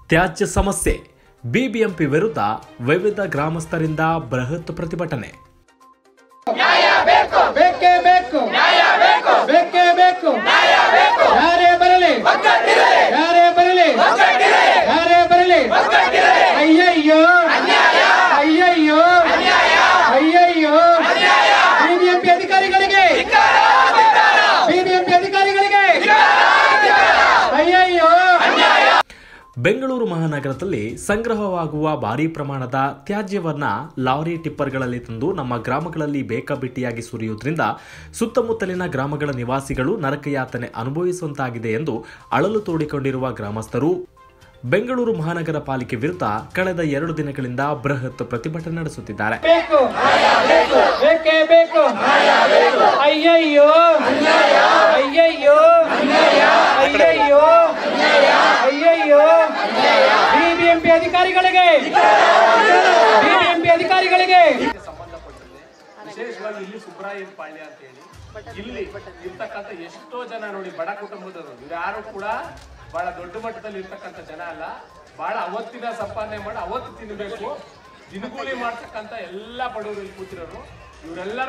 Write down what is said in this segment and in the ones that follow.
ತ್ಯಾಜ್ಯ ಸಮಸ್ಯೆ ಬಿಬಿಎಂಪಿ ವಿರುದ್ಧ ವಿವಿಧ ಗ್ರಾಮಸ್ಥರಿಂದ ಬೃಹತ್ ಪ್ರತಿಭಟನೆ ಬೇಕೇ ಬೇಕು ಬೇಕೇ ಬೇಕು ಯಾರೇ ಬರಲಿ ಯಾರೇ ಬರಲಿ ಯಾರೇ ಬರಲಿ ಅಯ್ಯಯ್ಯೋ ಅಯ್ಯಯ್ಯೋ ಅಯ್ಯಯ್ಯೋ ಬಿಬಿಎಂಪಿ ಅಧಿಕಾರಿಗಳಿಗೆ ಬಿಬಿಎಂಪಿ ಅಧಿಕಾರಿಗಳಿಗೆ ಅಯ್ಯಯ್ಯೋ ಬೆಂಗಳೂರು ಮಹಾನಗರದಲ್ಲಿ ಸಂಗ್ರಹವಾಗುವ ಭಾರೀ ಪ್ರಮಾಣದ ತ್ಯಾಜ್ಯವನ್ನ ಲಾರಿ ಟಿಪ್ಪರ್ಗಳಲ್ಲಿ ತಂದು ನಮ್ಮ ಗ್ರಾಮಗಳಲ್ಲಿ ಬೇಕಾಬಿಟ್ಟಿಯಾಗಿ ಸುರಿಯುವುದರಿಂದ ಸುತ್ತಮುತ್ತಲಿನ ಗ್ರಾಮಗಳ ನಿವಾಸಿಗಳು ನರಕಯಾತನೆ ಅನುಭವಿಸುವಂತಾಗಿದೆ ಎಂದು ಅಳಲು ತೋಡಿಕೊಂಡಿರುವ ಗ್ರಾಮಸ್ಥರು ಬೆಂಗಳೂರು ಮಹಾನಗರ ಪಾಲಿಕೆ ವಿರುದ್ಧ ಕಳೆದ ಎರಡು ದಿನಗಳಿಂದ ಬೃಹತ್ ಪ್ರತಿಭಟನೆ ನಡೆಸುತ್ತಿದ್ದಾರೆ ಬೇಕು ಬೇಕೇ ಬೇಕು ಅಯ್ಯಯ್ಯೋ ಅಯ್ಯಯ್ಯೋ ಅಯ್ಯಯ್ಯೋ ಅಯ್ಯಯ್ಯೋ ಬಿಬಿಎಂಪಿ ಅಧಿಕಾರಿಗಳಿಗೆ ಬಿಬಿಎಂಪಿ ಅಧಿಕಾರಿಗಳಿಗೆ ವಿಶೇಷವಾಗಿ ಇಲ್ಲಿ ಸುಬ್ರಾಯನ್ ಪಾಳ್ಯ ಅಂತ ಹೇಳಿ ಇಲ್ಲಿ ಇರ್ತಕ್ಕಂಥ ಎಷ್ಟೋ ಜನ ನೋಡಿ ಬಡ ಕುಟುಂಬದವರು ಯಾರು ಕೂಡ ಬಹಳ ದೊಡ್ಡ ಮಟ್ಟದಲ್ಲಿ ಇರ್ತಕ್ಕಂಥ ಜನ ಅಲ್ಲ ಬಹಳ ಅವತ್ತಿನ ಸಂಪಾದನೆ ಮಾಡಿ ಅವತ್ತು ತಿನ್ನಬೇಕು ದಿನಗೂಲಿ ಮಾಡ್ತಕ್ಕಂಥ ಎಲ್ಲ ಬಡವರು ಇಲ್ಲಿ ಕೂತಿರೋರು ಇವರೆಲ್ಲರ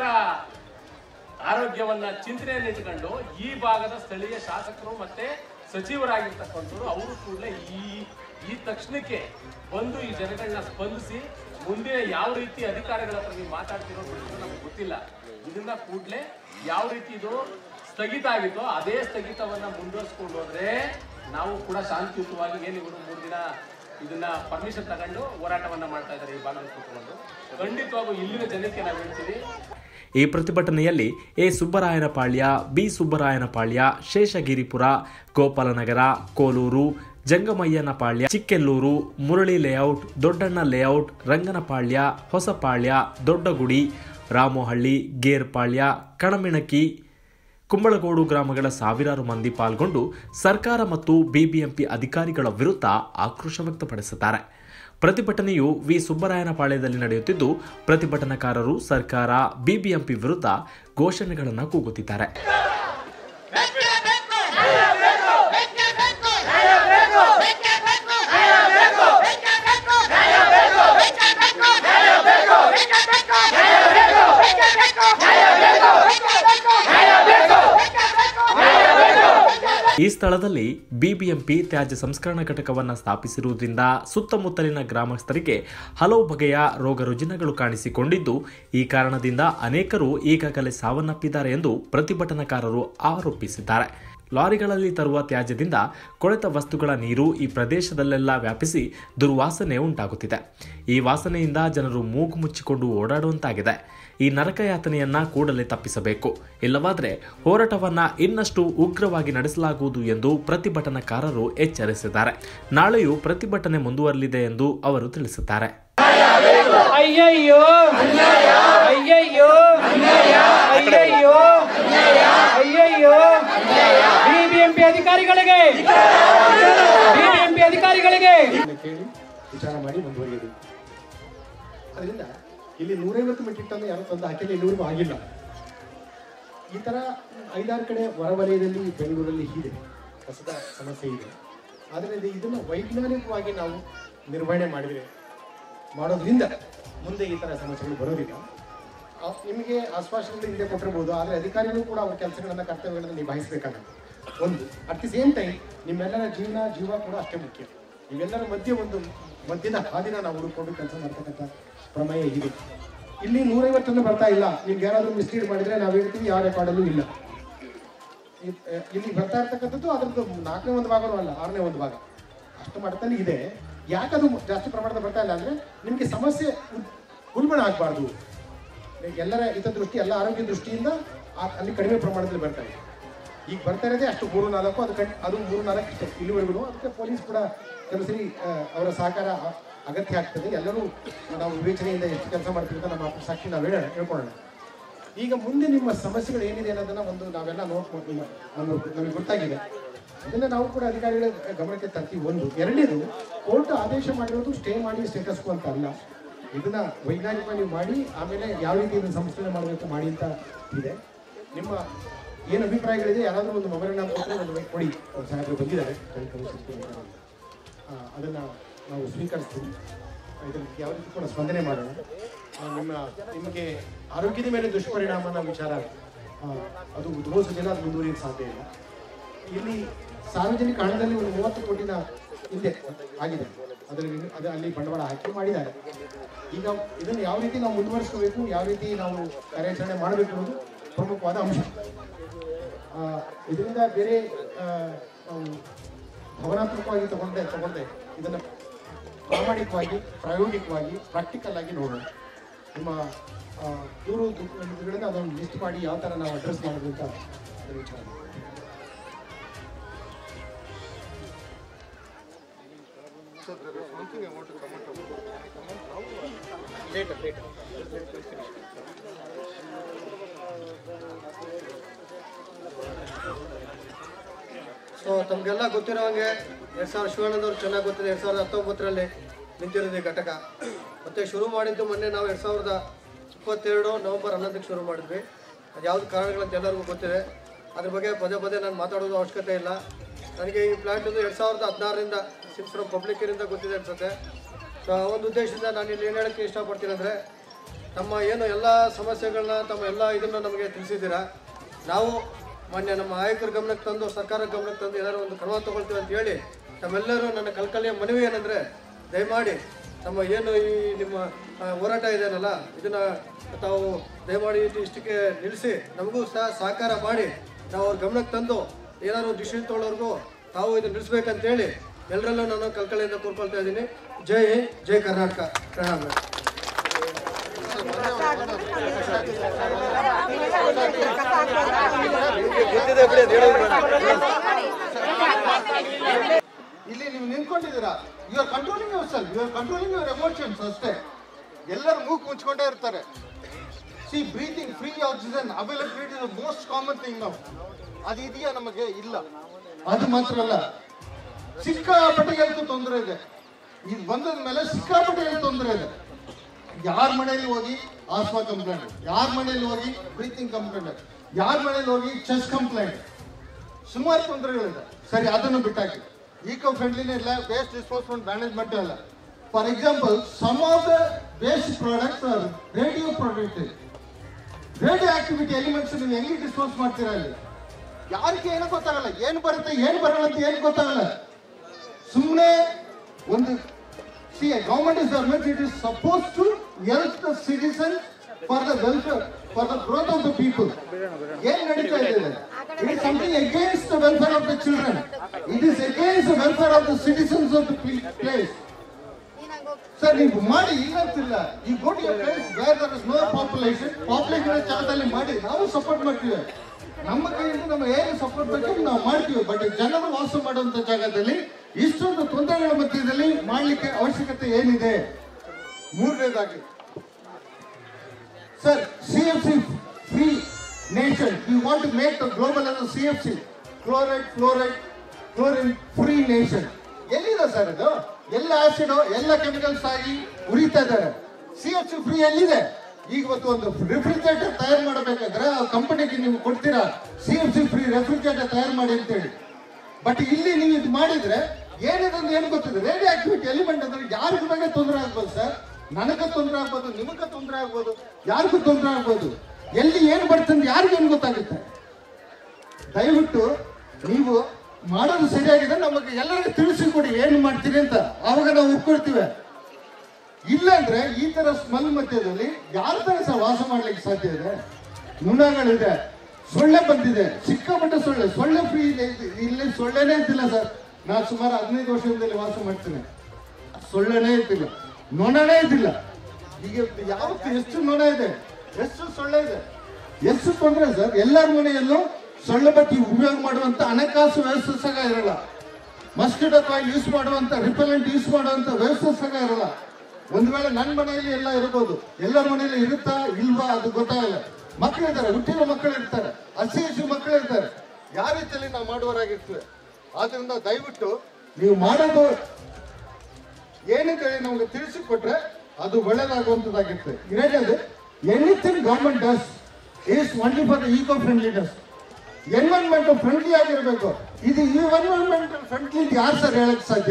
ಆರೋಗ್ಯವನ್ನ ಚಿಂತನೆಯನ್ನು ಇಟ್ಕೊಂಡು ಈ ಭಾಗದ ಸ್ಥಳೀಯ ಶಾಸಕರು ಮತ್ತೆ ಸಚಿವರಾಗಿರ್ತಕ್ಕಂಥವ್ರು ಅವರು ಕೂಡಲೇ ಈ ಈ ತಕ್ಷಣಕ್ಕೆ ಬಂದು ಈ ಜನಗಳನ್ನ ಸ್ಪಂದಿಸಿ ಮುಂದೆ ಯಾವ ರೀತಿ ಅಧಿಕಾರಿಗಳ ಹತ್ರ ನೀವು ಮಾತಾಡ್ತಿರೋ ಬಿಡ್ತಿರೋ ನಮ್ಗೆ ಗೊತ್ತಿಲ್ಲ ಇದನ್ನ ಕೂಡಲೇ ಯಾವ ರೀತಿ ಇದು ಸ್ಥಗಿತ ಆಗಿತ್ತೋ ಅದೇ ಸ್ಥಗಿತವನ್ನ ಮುಂದುವರಿಸ್ಕೊಂಡು ಹೋದ್ರೆ ನಾವು ಕೂಡ ಶಾಂತಿಯುತವಾಗಿ ಏನು ಇವರು ಮೂರು ದಿನ ಇದನ್ನ ಪರ್ಮಿಷನ್ ತಗೊಂಡು ಹೋರಾಟವನ್ನ ಮಾಡ್ತಾ ಇದ್ದಾರೆ ಈ ಭಾಗದಲ್ಲಿ ಕೂತ್ಕೊಂಡು ಖಂಡಿತವಾಗೂ ಇಲ್ಲಿನ ಜನಕ್ಕೆ ನಾವು ಹೇಳ್ತೀವಿ ಈ ಪ್ರತಿಭಟನೆಯಲ್ಲಿ A Subbarayanapalya B Subbarayanapalya Sheshagiripura Gopalanagara Koluru Jangamayyanapalya Chikkelluru Murali layout Doddanna layout Ranganapalya Hosapalya Doddagudi Ramohalli Gerpalya Kanaminike Kumbalagodu ಗ್ರಾಮಗಳ ಸಾವಿರಾರು ಮಂದಿ ಪಾಲ್ಗೊಂಡು ಸರ್ಕಾರ ಮತ್ತು ಬಿಬಿಎಂಪಿ ಅಧಿಕಾರಿಗಳ ವಿರುದ್ಧ ಆಕ್ರೋಶ ವ್ಯಕ್ತಪಡಿಸಿದ್ದಾರೆ ಪ್ರತಿಭಟನೆಯು ವಿ ಸುಬ್ಬರಾಯನಪಾಳ್ಯದಲ್ಲಿ ನಡೆಯುತ್ತಿದ್ದು ಪ್ರತಿಭಟನಾಕಾರರು ಸರ್ಕಾರ ಬಿಬಿಎಂಪಿ ವಿರುದ್ಧ ಘೋಷಣೆಗಳನ್ನು ಕೂಗುತ್ತಿದ್ದಾರೆ ಈ ಸ್ಥಳದಲ್ಲಿ ಬಿಬಿಎಂಪಿ ತ್ಯಾಜ್ಯ ಸಂಸ್ಕರಣಾ ಘಟಕವನ್ನು ಸ್ಥಾಪಿಸಿರುವುದರಿಂದ ಸುತ್ತಮುತ್ತಲಿನ ಗ್ರಾಮಸ್ಥರಿಗೆ ಹಲವು ಬಗೆಯ ರೋಗ ರುಜಿನಗಳು ಕಾಣಿಸಿಕೊಂಡಿದ್ದು ಈ ಕಾರಣದಿಂದ ಅನೇಕರು ಈಗಾಗಲೇ ಸಾವನ್ನಪ್ಪಿದ್ದಾರೆ ಎಂದು ಪ್ರತಿಭಟನಾಕಾರರು ಆರೋಪಿಸಿದ್ದಾರೆ ಲಾರಿಗಳಲ್ಲಿ ತರುವ ತ್ಯಾಜ್ಯದಿಂದ ಕೊಳೆತ ವಸ್ತುಗಳ ನೀರು ಈ ಪ್ರದೇಶದಲ್ಲೆಲ್ಲ ವ್ಯಾಪಿಸಿ ದುರ್ವಾಸನೆ ಉಂಟಾಗುತ್ತಿದೆ ಈ ವಾಸನೆಯಿಂದ ಜನರು ಮೂಗು ಮುಚ್ಚಿಕೊಂಡು ಓಡಾಡುವಂತಾಗಿದೆ ಈ ನರಕಯಾತನೆಯನ್ನ ಕೂಡಲೇ ತಪ್ಪಿಸಬೇಕು ಇಲ್ಲವಾದರೆ ಹೋರಾಟವನ್ನ ಇನ್ನಷ್ಟು ಉಗ್ರವಾಗಿ ನಡೆಸಲಾಗುವುದು ಎಂದು ಪ್ರತಿಭಟನಾಕಾರರು ಎಚ್ಚರಿಸಿದ್ದಾರೆ ನಾಳೆಯೂ ಪ್ರತಿಭಟನೆ ಮುಂದುವರಲಿದೆ ಎಂದು ಅವರು ತಿಳಿಸಿದ್ದಾರೆ ಅಯ್ಯಯ್ಯೋ ಅಯ್ಯಯ್ಯೋ ಅಯ್ಯಯ್ಯೋ ಅಯ್ಯಯ್ಯೋ ಬಿಬಿಎಂಪಿ ಅಧಿಕಾರಿಗಳಿಗೆ ಬಿಬಿಎಂಪಿ ಅಧಿಕಾರಿಗಳಿಗೆ ಕೇಳಿ ವಿಚಾರ ಮಾಡಿ ಮುಂದುವರಿಯೋದು ಅದರಿಂದ ಇಲ್ಲಿ ನೂರೈವತ್ತು ಮೆಟ್ರಿಕ್ ಟನ್ ಯಾರು ತಂದು ಹಾಕಿಲ್ಲ ಇನ್ನೂರಿಗೂ ಆಗಿಲ್ಲ ಈ ಥರ ಐದಾರು ಕಡೆ ಹೊರವಲಯದಲ್ಲಿ ಬೆಂಗಳೂರಲ್ಲಿ ಇದೆ ಕಸದ ಸಮಸ್ಯೆ ಇದೆ ಆದರೆ ಇದು- ಇದನ್ನು ವೈಜ್ಞಾನಿಕವಾಗಿ ನಾವು ನಿರ್ವಹಣೆ ಮಾಡಿದರೆ ಮಾಡೋದ್ರಿಂದ ಮುಂದೆ ಈ ಥರ ಸಮಸ್ಯೆಗಳು ಬರೋದಿಲ್ಲ ಆ, ನಿಮಗೆ ಆಶ್ವಾಸನೆಗಳು ಹಿಂದೆ ಕೊಟ್ಟಿರ್ಬೋದು ಆದರೆ ಅಧಿಕಾರಿಗಳು ಕೂಡ ಅವ್ರ ಕೆಲಸಗಳನ್ನು ಕರ್ತವ್ಯಗಳನ್ನು ನಿಭಾಯಿಸಬೇಕಾಗುತ್ತೆ ಒಂದು ಅಟ್ ದಿ ಸೇಮ್ ಟೈಮ್ ನಿಮ್ಮೆಲ್ಲರ ಜೀವನ ಜೀವ ಕೂಡ ಅಷ್ಟೇ ಮುಖ್ಯ ಇವೆಲ್ಲರ ಮಧ್ಯೆ ಒಂದು ಮಧ್ಯದ ಹಾದಿನ ನಾವು ಹುಡುಕೊಂಡು ಕೆಲಸ ಮಾಡ್ತಕ್ಕಂಥ ಪ್ರಮೇಯ ಇದೆ ಇಲ್ಲಿ ನೂರೈವತ್ತನ್ನು ಬರ್ತಾ ಇಲ್ಲ ನಿಮ್ಗೆ ಯಾರಾದರೂ ಮಿಸ್ಲೀಡ್ ಮಾಡಿದ್ರೆ ನಾವು ಹೇಳ್ತೀವಿ ಯಾವ ರೆಕಾರ್ಡಲ್ಲೂ ಇಲ್ಲ ಇ- ಅಹ್, ಇಲ್ಲಿ ಬರ್ತಾ ಇರ್ತಕ್ಕಂಥದ್ದು ಅದ್ರದ್ದು ನಾಲ್ಕನೇ ಒಂದು ಭಾಗನೂ ಅಲ್ಲ ಆರನೇ ಒಂದು ಭಾಗ ಅಷ್ಟು ಮಟ್ಟದಲ್ಲಿ ಇದೆ ಯಾಕದು ಜಾಸ್ತಿ ಪ್ರಮಾಣದ ಬರ್ತಾ ಇಲ್ಲ ಅಂದ್ರೆ ನಿಮಗೆ ಸಮಸ್ಯೆ ಉದ್- ಉಲ್ಬಣ ಆಗಬಾರ್ದು ಎಲ್ಲರ ಹಿತದೃಷ್ಟಿ ಎಲ್ಲ ಆರೋಗ್ಯ ದೃಷ್ಟಿಯಿಂದ ಆ- ಅಲ್ಲಿ ಕಡಿಮೆ ಪ್ರಮಾಣದಲ್ಲಿ ಬರ್ತಾ ಇದೆ ಈಗ ಬರ್ತಾ ಇರೋದೇ ಅಷ್ಟು ಮೂರು ನಾಲ್ಕು ಅದು ಕಣ್ ಅದು ಮೂರು ನಾಲ್ಕು ಇಷ್ಟೇ ಇಲ್ಲಿವರೆಗೂ ಅದಕ್ಕೆ ಪೊಲೀಸ್ ಕೂಡ ಕೆಲವು ಸರಿ ಆ, ಅವರ ಸಹಕಾರ ಅ- ಅಗತ್ಯ ಆಗ್ತದೆ ಎಲ್ಲರೂ ನಾವು ವಿವೇಚನೆಯಿಂದ ಎಷ್ಟು ಕೆಲಸ ಮಾಡ್ತೀವಿ ಅಂತ ನಮ್ಮ ಸಾಕ್ಷಿ ನಾವು ಹೇಳ ಹೇಳ್ಕೊಳ್ಳೋಣ ಈಗ ಮುಂದೆ ನಿಮ್ಮ ಸಮಸ್ಯೆಗಳು ಏನಿದೆ ಅನ್ನೋದನ್ನ ಒಂದು ನಾವೆಲ್ಲ ನೋಡ್ಕೊಂಡು ನಮಗೆ ನಮಗೆ ಗೊತ್ತಾಗಿದೆ ಅದನ್ನ ನಾವು ಕೂಡ ಅಧಿಕಾರಿಗಳ ಗಮನಕ್ಕೆ ತರ್ತೀವಿ ಒಂದು ಎರಡನೇದು ಕೋರ್ಟ್ ಆದೇಶ ಮಾಡಿರೋದು ಸ್ಟೇ ಮಾಡಿ ಸ್ಟೇಟಸ್ ಅಂತ ಅಲ್ಲ ಇದನ್ನ ವೈಜ್ಞಾನಿಕವಾಗಿ ನೀವು ಮಾಡಿ ಆಮೇಲೆ ಯಾವ ರೀತಿ ಇದನ್ನ ಸಂಸ್ಕರಣೆ ಮಾಡಬೇಕು ಮಾಡಿ ಅಂತ ಇದೆ ನಿಮ್ಮ ಏನು ಅಭಿಪ್ರಾಯಗಳಿದೆ ಯಾರಾದರೂ ಒಂದು ಮೊಬೈಲ್ ನಂಬರ್ ಕೊಟ್ಟರೆ ಒಂದು ಕೊಡಿ ಅವ್ರು ಸಾಹೇಬರು ಬಂದಿದ್ದಾರೆ ಅದನ್ನು ನಾವು ಸ್ವೀಕರಿಸ್ತೀವಿ ಇದನ್ನು ಯಾವ ರೀತಿ ಕೂಡ ಸ್ಪಂದನೆ ಮಾಡೋಣ ಆ, ನಿಮ್ಮ ನಿಮಗೆ ಆರೋಗ್ಯದ ಮೇಲೆ ದುಷ್ಪರಿಣಾಮನ ವಿಚಾರ ಆ, ಅದು ಉದ್ಘೋಷ ದಿನ ಅದು ಮುಂದುವರಿಯಕ್ಕೆ ಸಾಧ್ಯ ಇಲ್ಲ ಇಲ್ಲಿ ಸಾರ್ವಜನಿಕ ಹಣದಲ್ಲಿ ಒಂದು ಮೂವತ್ತು ಕೋಟಿನ ಹಿಂದೆ ಆಗಿದೆ ಅದರಲ್ಲಿ ಅದು ಅಲ್ಲಿ ಬಂಡವಾಳ ಹಾಕಿ ಮಾಡಿದ್ದಾರೆ ಈಗ ಇದನ್ನು ಯಾವ ರೀತಿ ನಾವು ಮುಂದುವರಿಸ್ಕೋಬೇಕು ಯಾವ ರೀತಿ ನಾವು ಕಾರ್ಯಾಚರಣೆ ಮಾಡಬೇಕು ಅನ್ನೋದು ಪ್ರಮುಖವಾದ ಅಂಶ ಆ, ಇದರಿಂದ ಬೇರೆ ಆ, ನಾವು ಭಾವನಾತ್ಮಕವಾಗಿ ತಗೊಂಡೆ ತಗೊಂಡೆ ಇದನ್ನು ಪ್ರಾಮಾಣಿಕವಾಗಿ ಪ್ರಾಯೋಗಿಕವಾಗಿ ಪ್ರಾಕ್ಟಿಕಲ್ ಆಗಿ ನೋಡೋಣ ನಿಮ್ಮ ಆ, ದೂರು ದುಃಖಗಳಿಂದ ಅದನ್ನು ಲಿಸ್ಟ್ ಮಾಡಿ ಯಾವ ಥರ ನಾವು ಅಡ್ರೆಸ್ ಮಾಡೋದು ಅಂತ ಅದರ ವಿಚಾರ ಸೊ ತಮಗೆಲ್ಲ ಗೊತ್ತಿರೋ ಹಾಗೆ ಎರಡು ಸಾವಿರದ ಶಿವಾನಂದವ್ರು ಚೆನ್ನಾಗಿ ಗೊತ್ತಿದೆ ಎರಡು ಸಾವಿರದ ಹತ್ತೊಂಬತ್ತರಲ್ಲಿ ನಿಂತಿರೋದು ಈ ಘಟಕ ಮತ್ತು ಶುರು ಮಾಡಿದ್ದು ಮೊನ್ನೆ ನಾವು ಎರಡು ಸಾವಿರದ ಇಪ್ಪತ್ತೆರಡು ನವೆಂಬರ್ ಹನ್ನೊಂದಕ್ಕೆ ಶುರು ಮಾಡಿದ್ವಿ ಅದು ಯಾವ್ದು ಕಾರಣಗಳಂತ ಎಲ್ಲರಿಗೂ ಗೊತ್ತಿದೆ ಅದ್ರ ಬಗ್ಗೆ ಪದೇ ಪದೇ ನಾನು ಮಾತಾಡೋದು ಅವಶ್ಯಕತೆ ಇಲ್ಲ ನನಗೆ ಈ ಪ್ಲಾಂಟದು ಎರಡು ಸಾವಿರದ ಹದಿನಾರರಿಂದ ಸಿನ್ಸ್ ಫ್ರಮ್ ಪಬ್ಲಿಕ್ಕಿನಿಂದ ಗೊತ್ತಿದೆ ಅನ್ಸುತ್ತೆ ಸೊ ಆ ಒಂದು ಉದ್ದೇಶದಿಂದ ನಾನು ಇಲ್ಲಿ ಏನು ಹೇಳೋಕ್ಕೆ ಇಷ್ಟಪಡ್ತೀನಿ ಅಂದರೆ ನಮ್ಮ ಏನು ಎಲ್ಲ ಸಮಸ್ಯೆಗಳನ್ನ ತಮ್ಮ ಎಲ್ಲ ಇದನ್ನು ನಮಗೆ ತಿಳಿಸಿದ್ದೀರಾ ನಾವು ಮೊನ್ನೆ ನಮ್ಮ ಆಯುಕ್ತರ ಗಮನಕ್ಕೆ ತಂದು ಸರ್ಕಾರ ಗಮನಕ್ಕೆ ತಂದು ಏನಾದ್ರು ಒಂದು ಕ್ರಮ ತಗೊಳ್ತೀವಿ ಅಂತ ಹೇಳಿ ತಮ್ಮೆಲ್ಲರೂ ನನ್ನ ಕಲ್ಕಲೆಯ ಮನವಿ ಏನಂದರೆ ದಯಮಾಡಿ ನಮ್ಮ ಏನು ಈ ನಿಮ್ಮ ಆ, ಹೋರಾಟ ಇದೆಯಲ್ಲ ಇದನ್ನು ತಾವು ದಯಮಾಡಿ ಇದು ಇಷ್ಟಕ್ಕೆ ನಿಲ್ಲಿಸಿ ನಮಗೂ ಸಹ ಸಹಕಾರ ಮಾಡಿ ನಾವು ಅವ್ರ ಗಮನಕ್ಕೆ ತಂದು ಏನಾದ್ರು ಡಿಸಿಷನ್ ತೊಗೊಳೋರ್ಗೂ ತಾವು ಇದನ್ನು ನಿಲ್ಲಿಸ್ಬೇಕಂತೇಳಿ ಎಲ್ಲರಲ್ಲೂ ನಾನು ಕಲ್ಕಲೆಯಿಂದ ಕೂರ್ಕೊಳ್ತಾ ಇದ್ದೀನಿ ಜೈ ಹಿಂದ್ ಜೈ ಕರ್ನಾಟಕ ಪ್ರಣಾಮ ಇಲ್ಲಿ ನೀವು ನಿಂತ್ಕೊಂಡಿದ್ದೀರಾ you are controlling your self you are controlling your emotions ಅಷ್ಟೇ ಎಲ್ಲರೂ ಮೂಗು ಮುಚ್ಕೊಂಡೇ ಇರ್ತಾರೆ see breathing free oxygen availability is most common thing ನಾವು ಅದು ಇದೆಯಾ ನಮಗೆ ಇಲ್ಲ ಅದು ಮಾತ್ರ ಅಲ್ಲ ಸಿಕ್ಕಾಪಟ್ಟೆ ಹೆಲ್ತ್ ತೊಂದರೆ ಇದೆ ಇದು ಬಂದದ ಮೇಲೆ ಸಿಕ್ಕಾಪಟ್ಟೆ ಹೆಲ್ತ್ ತೊಂದರೆ ಇದೆ ಯಾರ ಮನೆಯಲ್ಲಿ ಹೋಗಿ ಆಸ್ಮಾ ಕಂಪ್ಲೇಂಟ್ ಯಾರ ಮನೆಯಲ್ಲಿ ಹೋಗಿ ಬ್ರೀತಿಂಗ್ ಕಂಪ್ಲೇಂಟ್ ಯಾರ ಮನೆಯಲ್ಲಿ ಹೋಗಿ ಚೆಸ್ಟ್ ಕಂಪ್ಲೇಂಟ್ ಸುಮಾರು ತೊಂದರೆಗಳಿದೆ ಸರಿ ಅದನ್ನು ಬಿಟ್ಟಾಕಿ ಈಕೋ ಫ್ರೆಂಡ್ಲಿನೇ ಇಲ್ಲ ವೇಸ್ಟ್ ಡಿಸ್ಪೋಸ್ಮೆಂಟ್ ಮ್ಯಾನೇಜ್ಮೆಂಟ್ ಇಲ್ಲ for example some of the waste products are radio product radio activity elements ನೀವು ಹೆಂಗೆ ಡಿಸ್ಪೋಸ್ ಮಾಡ್ತೀರಾ ಅಲ್ಲಿ ಯಾರಿಗೆ ಏನೂ ಗೊತ್ತಾಗಲ್ಲ ಏನು ಬರುತ್ತೆ ಏನು ಬರಲ್ಲ ಅಂತ ಏನು ಗೊತ್ತಾಗಲ್ಲ ಸುಮ್ಮನೆ ಒಂದು see government is government it is supposed to help the citizen for the welfare for the growth of the people ಏನ್ ನಡೀತಾ ಇದೆ it is something against the welfare of the children it is against the welfare of the citizens of the place sir ನೀವು ಮಾಡಿ ಇಲ್ಲಂತಿಲ್ಲ ಈ ಗೋಟಿ place where there is no population population ಜಾಗದಲ್ಲಿ ಮಾಡಿ ನಾವು ಸಪೋರ್ಟ್ ಮಾಡ್ತೀವಿ ನಮ್ಮ ಕೈಯಿಂದ ನಮ್ಮ ಏನು ಸಪೋರ್ಟ್ ಬೇಕು ನಾವು ಮಾಡ್ತೀವಿ ಬಟ್ ಜನರು ವಾಸ ಮಾಡುವಂತ ಜಾಗದಲ್ಲಿ ಇಷ್ಟೊಂದು ತೊಂದರೆಗಳ ಮಧ್ಯದಲ್ಲಿ ಮಾಡ್ಲಿಕ್ಕೆ ಅವಶ್ಯಕತೆ ಏನಿದೆ ಮೂರನೇದಾಗಿ sir C F C free nation you want to make the global as C F C chloride fluoride chlorine free nation ಎಲ್ಲಿದೆ ಸರ್ ಇದು ಎಲ್ಲ ಆಸಿಡ್ ಎಲ್ಲ ಕೆಮಿಕಲ್ಸ್ ಆಗಿ ಉರಿತಾ ಇದ್ದಾರೆ ಸಿ ಎಫ್ ಸಿ ಫ್ರೀ ಎಲ್ಲಿದೆ ಈಗ ಇವತ್ತು ಒಂದು ರೆಫ್ರಿಜರೇಟರ್ ತಯಾರು ಮಾಡಬೇಕಾದ್ರೆ ಆ ಕಂಪನಿಗೆ ನೀವು ಕೊಡ್ತೀರಾ C F C free refrigerator ತಯಾರು ಮಾಡಿ ಅಂತೇಳಿ ಬಟ್ ಇಲ್ಲಿ ನೀವು ಇದು ಮಾಡಿದ್ರೆ ಏನಿದೆ ಅಂತ ಏನು ಗೊತ್ತಿದೆ ರೇಡಿಯೋ ಆಕ್ಟಿವಿಟಿ ಎಲಿಮೆಂಟ್ ಅಂದ್ರೆ ಯಾರಿಗ ಬಗ್ಗೆ ತೊಂದರೆ ಆಗ್ಬೋದು ಸರ್ ನನಗೆ ತೊಂದರೆ ಆಗ್ಬೋದು ನಿಮಗೆ ತೊಂದರೆ ಆಗ್ಬೋದು ಯಾರಿಗೂ ತೊಂದರೆ ಆಗ್ಬೋದು ಎಲ್ಲಿ ಏನು ಬರ್ತಂದ್ರೆ ಯಾರಿಗೂ ಏನು ಗೊತ್ತಾಗುತ್ತೆ ದಯವಿಟ್ಟು ನೀವು ಮಾಡೋದು ಸರಿಯಾಗಿದೆ ನಮಗೆ ಎಲ್ಲರಿಗೂ ತಿಳಿಸಿ ಕೊಡಿ ಏನು ಮಾಡ್ತೀರಿ ಅಂತ ಆವಾಗ ನಾವು ಒಪ್ಕೊಳ್ತೀವಿ ಇಲ್ಲಾಂದ್ರೆ ಈ ತರ ಸ್ಮೆಲ್ ಮಧ್ಯದಲ್ಲಿ ಯಾರ ತರ ಸಹ ವಾಸ ಮಾಡ್ಲಿಕ್ಕೆ ಸಾಧ್ಯ ಇದೆ ನುಣಗಳಿದೆ ಸೊಳ್ಳೆ ಬಂದಿದೆ ಸಿಕ್ಕಾಪಟ್ಟೆ ಸೊಳ್ಳೆ ಸೊಳ್ಳೆ ಫ್ರೀ ಇದೆ ಇಲ್ಲಿ ಸೊಳ್ಳೆನೇ ಇದ್ದಿಲ್ಲ ಸರ್ ನಾನು ಸುಮಾರು ಹದಿನೈದು ವರ್ಷದಿಂದ ಇಲ್ಲಿ ವಾಸ ಮಾಡ್ತೀನಿ ಸೊಳ್ಳೆನೇ ಇದ್ದಿಲ್ಲ ನೊಣನೇ ಇದ್ದಿಲ್ಲ ಈಗ ಯಾವತ್ತು ಎಷ್ಟು ನೊಣ ಇದೆ ಎಷ್ಟು ಸೊಳ್ಳೆ ಇದೆ ಎಷ್ಟು ತೊಂದರೆ ಸರ್ ಎಲ್ಲರ ಮನೆಯಲ್ಲೂ ಸೊಳ್ಳೆ ಬತ್ತಿ ಉಪಯೋಗ ಮಾಡುವಂತ ಹಣಕಾಸು ವ್ಯವಸ್ಥೆ ಸಹ ಇರಲ್ಲ ಮಸ್ಕಿಟೋ ಕಾಯಿಲ್ ಯೂಸ್ ಮಾಡುವಂತ ರಿಪೆಲೆಂಟ್ ಯೂಸ್ ಮಾಡುವಂತ ವ್ಯವಸ್ಥೆ ಸಹ ಇರಲ್ಲ ಒಂದ್ ವೇಳೆ ನನ್ನ ಮನೆಯಲ್ಲಿ ಎಲ್ಲ ಇರಬಹುದು ಎಲ್ಲರ ಮನೆಯಲ್ಲಿ ಇರುತ್ತಾ ಇಲ್ವಾ ಅದು ಗೊತ್ತಾಗಲ್ಲ ಮಕ್ಕಳು ಇರ್ತಾರೆ ಹುಟ್ಟಿರೋ ಮಕ್ಕಳು ಇರ್ತಾರೆ ಹಸಿ ಹಸಿ ಮಕ್ಕಳು ಇರ್ತಾರೆ ಯಾವ ರೀತಿಯಲ್ಲಿ ನಾವು ಮಾಡುವವರಾಗಿರ್ತೀವಿ ಆದ್ರಿಂದ ದಯವಿಟ್ಟು ನೀವು ಮಾಡೋದು ಏನಂತೇಳಿ ನಮಗೆ ತಿಳಿಸಿಕೊಟ್ರೆ ಅದು ಒಳ್ಳೇದಾಗುವಂತದ್ದಾಗಿರುತ್ತೆ ಎರಡನೇದು anything government does is only for the eco friendliness environment friendly ಆಗಿರಬೇಕು ಇದು ಈ ಎನ್ವೈರನ್ಮೆಂಟ್ ಫ್ರೆಂಡ್ಲಿ ಯಾರು ಸರ್ ಹೇಳಕ್ ಸಾಧ್ಯ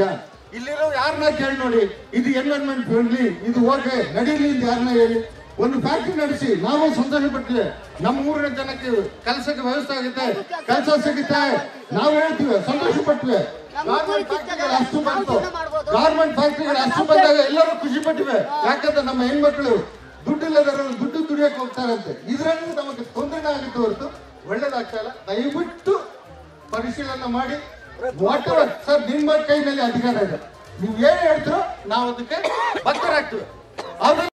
ಇಲ್ಲಿರೋ ಯಾರನ್ನ ಕೇಳಿ ನೋಡಿ ಇದು ಎನ್ವೈರನ್ಮೆಂಟ್ ಫ್ರೆಂಡ್ಲಿ ಇದು ಓಕೆ ನಡೀಲಿ ಅಂತ ಯಾರನ್ನ ಹೇಳಿ ಒಂದು ಫ್ಯಾಕ್ಟ್ರಿ ನಡೆಸಿ ನಾವು ಸಂತೋಷ ಪಡ್ತೀವಿ ನಮ್ಮ ಊರಿನ ಜನಕ್ಕೆ ಕೆಲಸಕ್ಕೆ ವ್ಯವಸ್ಥೆ ಆಗುತ್ತೆ ಕೆಲಸ ಸಿಗುತ್ತೆ ನಾವು ಹೇಳ್ತೀವಿ ಸಂತೋಷ ಪಟ್ವಿ ಗಾರ್ಮೆಂಟ್ ಫ್ಯಾಕ್ಟ್ರಿಗಳು ಅಷ್ಟು ಬಂತು ಗಾರ್ಮೆಂಟ್ ಫ್ಯಾಕ್ಟ್ರಿಗಳು ಅಷ್ಟು ಬಂದಾಗ ಎಲ್ಲರೂ ಖುಷಿ ಪಟ್ಟಿವೆ ಯಾಕಂದ್ರೆ ನಮ್ಮ ಹೆಣ್ಮಕ್ಳು ದುಡ್ಡು ಇಲ್ಲದವರು ದುಡ್ಡು ದುಡಿಯಕ್ಕೆ ಹೋಗ್ತಾರಂತೆ ಇದರಲ್ಲಿ ನಮಗೆ ತೊಂದರೆ ಆಗುತ್ತೆ ಹೊರತು ಒಳ್ಳೇದಾಗ್ತಾ ಇಲ್ಲ ದಯವಿಟ್ಟು ಪರಿಶೀಲನೆ ಮಾಡಿ ವಾಟ್ ಎವರ್ ಸರ್ ನಿಮ್ಮ ಕೈನಲ್ಲಿ ಅಧಿಕಾರ ಇದೆ ನೀವು ಏನ್ ಹೇಳ್ತೀರೋ ನಾವು ಅದಕ್ಕೆ ಬದ್ಧರಾಗ್ತೀವಿ ಆದ್ರೆ